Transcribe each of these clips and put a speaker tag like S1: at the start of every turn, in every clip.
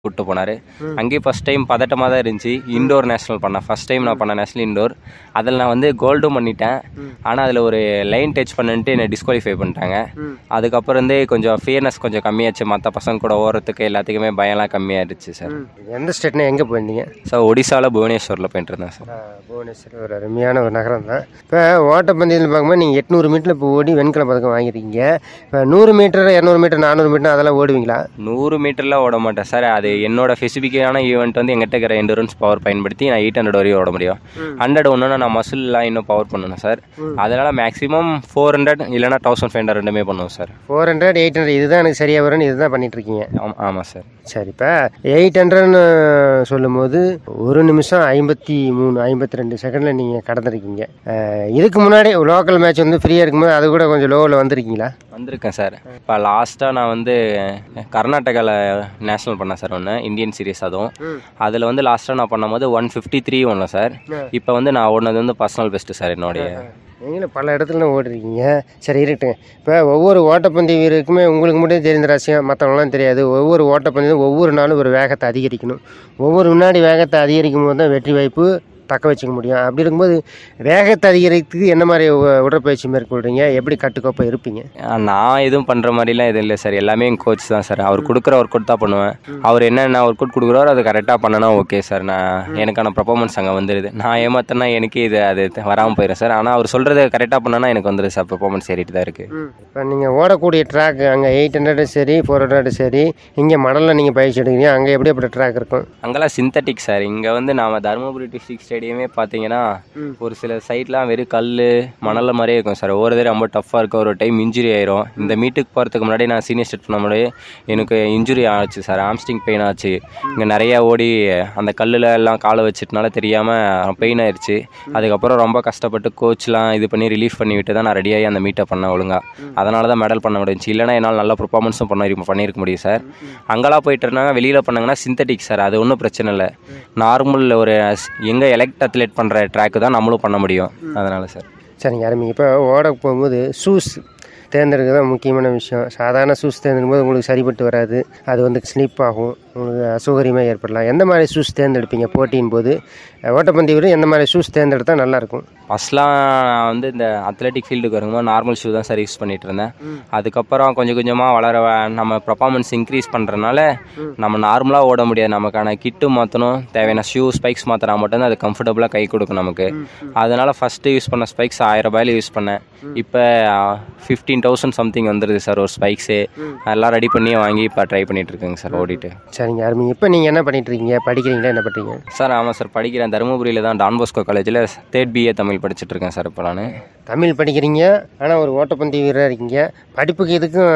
S1: கூப்பிட்டு போனார் அங்கேயும் ஃபஸ்ட் டைம் பதட்டமாக தான் இருந்துச்சு இண்டோர் நேஷனல் பண்ணேன் ஃபஸ்ட் டைம் நான் பண்ண நேஷனல் இண்டோர் அதில் நான் வந்து கோல்டும் பண்ணிட்டேன் ஆனால் அதில் ஒரு லைன் டச் பண்ணிட்டு என்னை டிஸ்குவாலிஃபை பண்ணிட்டாங்க அதுக்கப்புறம் இருந்தே கொஞ்சம் ஃபியர்னஸ் கொஞ்சம் கம்மியாச்சு மற்ற பசங்க கூட ஓடுறதுக்கு எல்லாத்துக்குமே பயம்லாம் கம்மியாகிடுச்சு சார்
S2: எந்த ஸ்டேட்னா எங்கே போயிருந்தீங்க
S1: சார் ஒடிசாவில் புவனேஸ்வரில் போயிட்டு இருந்தேன் சார்
S2: புவனேஸ்வர் ஒரு அருமையான ஒரு நகரம் தான் இப்போ ஓட்டப்பந்தயத்தில் பார்க்கும்போது நீங்கள் எட்நூறு மீட்டரில் இப்போ ஓடி வெண்கல பதக்கம் வாங்கியிருக்கீங்க இப்போ நூறு மீட்டர் இரநூறு மீட்டர் நானூறு மீட்டர் அதெல்லாம் ஓடுவீங்களா
S1: நூறு மீட்டரில் ஓட மாட்டேன் சார் அது என்னோட ஸ்பெசிஃபிக்கான ஈவெண்ட் வந்து எங்கிட்ட இருக்கிற எண்டூரன்ஸ் பவர் பயன்படுத்தி நான் எயிட் ஹண்ட்ரட் வரையும் ஓட முடியும் ஹண்ட்ரட் ஒன்று நான் மசில்லாம் இன்னும் பவர் பண்ணணும் சார் அதனால் மேக்ஸிமம் ஃபோர் ஹண்ட்ரட் இல்லைனா தௌசண்ட் ஃபைவ் ஹண்ட்ரட் ரெண்டுமே பண்ணுவோம் sir
S2: four hundred eight hundred இதுதான் எனக்கு சரியாக வரும்னு இதுதான் பண்ணிட்டு இருக்கீங்க
S1: ஆமாம் ஆமாம் சார்
S2: சரி இப்போ எயிட் ஹண்ட்ரட்னு சொல்லும்போது ஒரு நிமிஷம் ஐம்பத்தி மூணு ஐம்பத்தி ரெண்டு செகண்டில் நீங்கள் கடந்திருக்கீங்க அஹ், இதுக்கு முன்னாடி லோக்கல் மேட்ச் வந்து ஃப்ரீயாக இருக்கும்போது அது கூட கொஞ்சம் லோவில் வந்திருக்கீங்களா
S1: வந்திருக்கேன் சார் இப்போ லாஸ்ட்டாக நான் வந்து கர்நாடகாவில் நேஷனல் பண்ணேன் சார் ஒன்று இந்தியன் சீரிஸ் அதுவும் அதில் வந்து லாஸ்ட்டாக நான் பண்ணும்போது ஒன் ஃபிஃப்டி த்ரீ ஒன்று சார் இப்போ வந்து நான் ஓடினது வந்து பர்சனல் பெஸ்ட்டு சார் என்னுடைய
S2: நீங்களும் பல இடத்துல ஓடுறீங்க சரி இருக்கட்டும் இப்போ ஒவ்வொரு ஓட்டப்பந்தய வீரருக்குமே உங்களுக்கு மட்டும் தெரிந்த ரகசியம் மற்றவங்களாம் தெரியாது ஒவ்வொரு ஓட்டப்பந்தயம் ஒவ்வொரு நாளும் ஒரு வேகத்தை அதிகரிக்கணும் ஒவ்வொரு வினாடி வேகத்தை அதிகரிக்கும் போது தான் வெற்றி வாய்ப்பு தக்க வச்சுக்க முடியும் அப்படி இருக்கும்போது வேகத்தை அதிகரிக்கிறதுக்கு என்ன மாதிரி உ- உடற்பயிற்சி மேற்கொள்கிறீங்க எப்படி கட்டுக்கோப்பாக இருப்பீங்க
S1: ஆ, நான் எதுவும் பண்ணுற மாதிரிலாம் எதுவும் இல்லை சார் எல்லாமே எங்கள் கோச் தான் சார் அவர் கொடுக்குற ஒர்க் அவுட் தான் பண்ணுவேன் அவர் என்னென்ன ஒர்க் அவுட் கொடுக்குறாரோ அதை கரெக்டாக பண்ணனா ஓகே சார் நான் எனக்கான பர்ஃபார்மன்ஸ் அங்கே வந்துடுது நான் ஏமாத்தினா எனக்கு இது அது வராமல் போயிடும் சார் ஆனால் அவர் சொல்கிறத கரெக்டாக பண்ணனா எனக்கு வந்துடுது சார் பர்ஃபார்மன்ஸ் ஏறிட்டு தான் இருக்குது
S2: இப்போ நீங்கள் ஓடக்கூடிய ட்ராக் அங்கே எயிட் ஹண்ட்ரடும் சரி ஃபோர் ஹண்ட்ரடும் சரி இங்கே மணலில் நீங்கள் பயிற்சி எடுக்கிறீங்க அங்கே எப்படி எப்படி ட்ராக் இருக்கும்
S1: அங்கெல்லாம் சிந்தட்டிக் சார் இங்கே வந்து நாம தருமபுரி டிஸ்ட்ரிக்ட் ஸ்டேடியமே பார்த்தீங்கன்னா ஒரு சில சைட்லாம் வெறும் கல் மணல் மாதிரியே இருக்கும் சார் ஒவ்வொரு தடவை ரொம்ப டஃப்பாக இருக்கும் ஒரு டைம் இன்ஜுரி ஆயிரும் இந்த மீட்டுக்கு போகிறதுக்கு முன்னாடி நான் சீனியர் ஸ்டேட் பண்ண முன்னாடி எனக்கு இன்ஜுரி ஆச்சு சார் ஆம்ஸ்டிங் பெயின் ஆச்சு இங்கே நிறையா ஓடி அந்த கல்லில் எல்லாம் காலை வச்சிட்டனால தெரியாமல் பெயின் ஆயிடுச்சு அதுக்கப்புறம் ரொம்ப கஷ்டப்பட்டு கோச்லாம் இது பண்ணி ரிலீஃப் பண்ணி விட்டு தான் நான் ரெடியாகி அந்த மீட்டை பண்ணேன் ஒழுங்கா அதனால தான் மெடல் பண்ண முடிஞ்சுச்சு இல்லைனா என்னால் நல்ல பர்ஃபார்மன்ஸும் பண்ண பண்ணியிருக்க முடியும் சார் அங்கெல்லாம் போயிட்டு இருந்தாங்க வெளியில் பண்ணாங்கன்னா சிந்தட்டிக் சார் அது ஒன்றும் பிரச்சனை இல்லை நார்மல் ஒரு எங்கே எலக்ட் அத்லெட் பண்ணுற ட்ராக்கு தான் நம்மளும் பண்ண முடியும் அதனால சார்
S2: சரிங்க அருமைங்க இப்போ ஓட போகும்போது ஷூஸ் தேர்ந்தெடுக்கிறது தான் முக்கியமான விஷயம் சாதாரண ஷூஸ் தேர்ந்தெடுக்கும் போது உங்களுக்கு சரிப்பட்டு வராது அது வந்து ஸ்லிப் ஆகும் உங்களுக்கு அசௌகரியமாக ஏற்படலாம் எந்த மாதிரி ஷூஸ் தேர்ந்தெடுப்பீங்க போட்டியின் போது அஹ், ஓட்டப்பந்தய வீரர் எந்த மாதிரி ஷூஸ் தேர்ந்தெடுத்தா நல்லாயிருக்கும்
S1: ஃபஸ்ட்லாம் நான் வந்து இந்த அத்லெட்டிக் ஃபீல்டுக்கு வரும்போது நார்மல் ஷூ தான் சார் யூஸ் பண்ணிட்டு இருந்தேன் அதுக்கப்புறம் கொஞ்சம் கொஞ்சமாக வளர வ- நம்ம பர்ஃபார்மன்ஸ் இன்க்ரீஸ் பண்ணுறதுனால நம்ம நார்மலாக ஓட முடியாது நமக்கான கிட்டு மாற்றணும் தேவையான ஷூ ஸ்பைக்ஸ் மாற்றினா மட்டும்தான் அது கம்ஃபர்டபுளாக கை கொடுக்கும் நமக்கு அதனால் ஃபஸ்ட்டு யூஸ் பண்ண ஸ்பைக்ஸ் ஆயிரம் ரூபாயில யூஸ் பண்ணேன் இப்போ ஃபிஃப்டீன் தௌசண்ட் சம்திங் வந்துடுது சார் ஒரு ஸ்பைக்ஸு எல்லாம் ரெடி பண்ணி வாங்கி இப்போ ட்ரை பண்ணிட்டு இருக்கேங்க சார் ஓடிட்டு
S2: சரிங்க அருமைங்க இப்போ நீங்கள் என்ன பண்ணிட்டு இருக்கீங்க படிக்கிறீங்களா என்ன பண்ணுறீங்க
S1: சார் ஆமாம் சார் படிக்கிறேன் தருமபுரியில் தான் டான் போஸ்கோ காலேஜில் தேர்ட் பிஏ தமிழ் படிச்சுட்டு இருக்கேன் சார் இப்போ நான்
S2: தமிழ் படிக்கிறீங்க ஆனால் ஒரு ஓட்டப்பந்தய வீரராக இருக்கீங்க படிப்புக்கு இதுக்கும்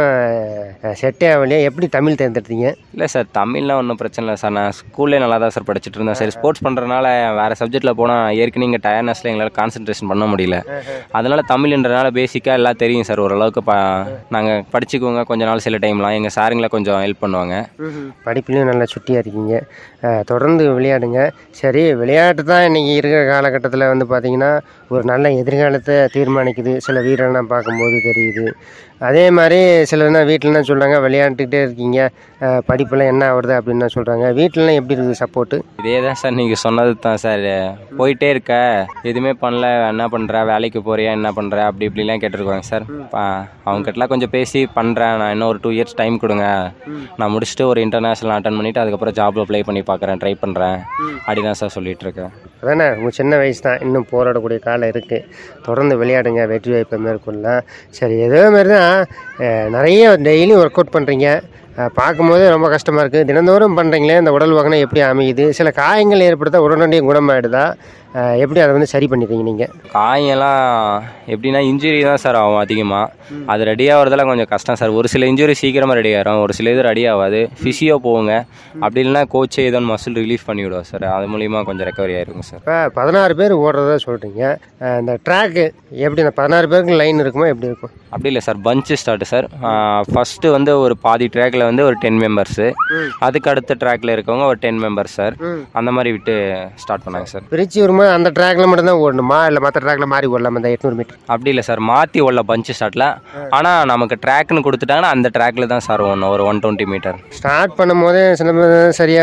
S2: செட்டே ஆகலையா எப்படி தமிழ் தேர்ந்தெடுத்தீங்க
S1: இல்லை சார் தமிழ்லாம் ஒன்றும் பிரச்சனை இல்லை சார் நான் ஸ்கூல்லே நல்லா தான் சார் படிச்சுட்டு இருந்தேன் சரி ஸ்போர்ட்ஸ் பண்ணுறதுனால வேறு சப்ஜெக்ட்டில் போனால் ஏற்கனவே இங்கே டயர்னஸில் எங்களால் கான்சன்ட்ரேஷன் பண்ண முடியல அதனால தமிழ்ன்றனால பேசிக்காக எல்லாம் தெரியும் சார் ஓரளவுக்கு ப நாங்கள் படிச்சுக்குவோங்க கொஞ்ச நாள் சில டைம்லாம் எங்கள் சாருங்களை கொஞ்சம் ஹெல்ப் பண்ணுவாங்க
S2: படிப்புலையும் நல்லா சுட்டியாக இருக்கீங்க அஹ், தொடர்ந்து விளையாடுங்க சரி விளையாட்டு தான் இன்றைக்கி இருக்கிற காலகட்டத்தில் வந்து பார்த்திங்கன்னா ஒரு நல்ல எதிர்காலத்தை தீர்மானிக்குது சில வீரர்லாம் பார்க்கும்போது தெரியுது அதே மாதிரி சிலர்னா வீட்டிலலாம் சொல்கிறாங்க விளையாண்டுக்கிட்டே இருக்கீங்க அஹ், படிப்பெல்லாம் என்ன ஆகுறது அப்படின்னு சொல்கிறாங்க வீட்டிலலாம் எப்படி இருக்குது சப்போர்ட்டு
S1: இதே தான் சார் நீங்கள் சொன்னது தான் சார் போயிட்டே இருக்க எதுவுமே பண்ணல என்ன பண்ணுற வேலைக்கு போறியா என்ன பண்ணுற அப்படி இப்படிலாம் கேட்டிருக்காங்க சார் அவங்ககிட்டலாம் கொஞ்சம் பேசி பண்ணுறேன் நான் இன்னும் ஒரு டூ இயர்ஸ் டைம் கொடுங்க நான் முடிச்சுட்டு ஒரு இன்டர்நேஷனல் அட்டன் பண்ணிவிட்டு அதுக்கப்புறம் ஜாப் அப்ளை பண்ணி பார்க்குறேன் ட்ரை பண்ணுறேன் அப்படி தான் சார் சொல்லிட்டு இருக்கேன்
S2: அதானே உங்கள் சின்ன வயசு தான் இன்னும் போராடக்கூடிய காலம் இருக்குது தொடர்ந்து விளையாடுங்க வெற்றி வாய்ப்பை மேற்கொள்ளலாம் சரி ஏதோ மாதிரி தான் அஹ், நிறைய டெய்லியும் ஒர்க் அவுட் பண்ணுறீங்க பார்க்கும்போதே ரொம்ப கஷ்டமாக இருக்குது தினந்தோறும் பண்ணுறீங்களே இந்த உடல் வகனம் எப்படி அமையுது சில காயங்கள் ஏற்படுத்த உடனடியாக குணமாயிடுதா அஹ், எப்படி அதை வந்து சரி பண்ணிடுறீங்க நீங்கள்
S1: காயெல்லாம் எப்படின்னா இன்ஜுரி தான் சார் ஆகும் அதிகமாக அது ரெடி ஆகிறதெல்லாம் கொஞ்சம் கஷ்டம் சார் ஒரு சில இன்ஜுரி சீக்கிரமாக ரெடி ஆகிரும் ஒரு சில இது ரெடி ஆகாது ஃபிசியோ போகுங்க அப்படி இல்லைன்னா கோச்சே ஏதோ மசில் ரிலீஃப் பண்ணி விடுவோம் சார் அது மூலிமா கொஞ்சம் ரெக்கவரி ஆயிருங்க சார்
S2: இப்போ பதினாறு பேர் ஓடுறதா சொல்கிறீங்க இந்த ட்ராக்கு எப்படி இந்த பதினாறு பேருக்கு லைன் இருக்குமா எப்படி இருக்கும்
S1: அப்படி இல்லை சார் பஞ்சு ஸ்டார்ட் சார் ஃபஸ்ட்டு வந்து ஒரு பாதி ட்ராக்ல வந்து ஒரு டென் மெம்பர்ஸு அதுக்கு அடுத்த ட்ராக்ல இருக்கவங்க ஒரு டென் மெம்பர்ஸ் சார் அந்த மாதிரி விட்டு ஸ்டார்ட் பண்ணாங்க சார்
S2: பிரித்து வரும்போது அந்த ட்ராக்ல மட்டும்தான் ஓடணுமா இல்லை மற்ற ட்ராக்ல மாறி ஓடலாமா இந்த எட்நூறு மீட்டர்
S1: அப்படி இல்லை சார் மாற்றி உள்ள பஞ்சு ஸ்டார்ட்டில் ஆனால் நமக்கு ட்ராக்னு கொடுத்துட்டாங்கன்னா அந்த ட்ராக்ல தான் சார் ஒன்று ஒரு ஒன் டுவெண்ட்டி மீட்டர்
S2: ஸ்டார்ட் பண்ணும்போதே சில பேர் சரியாக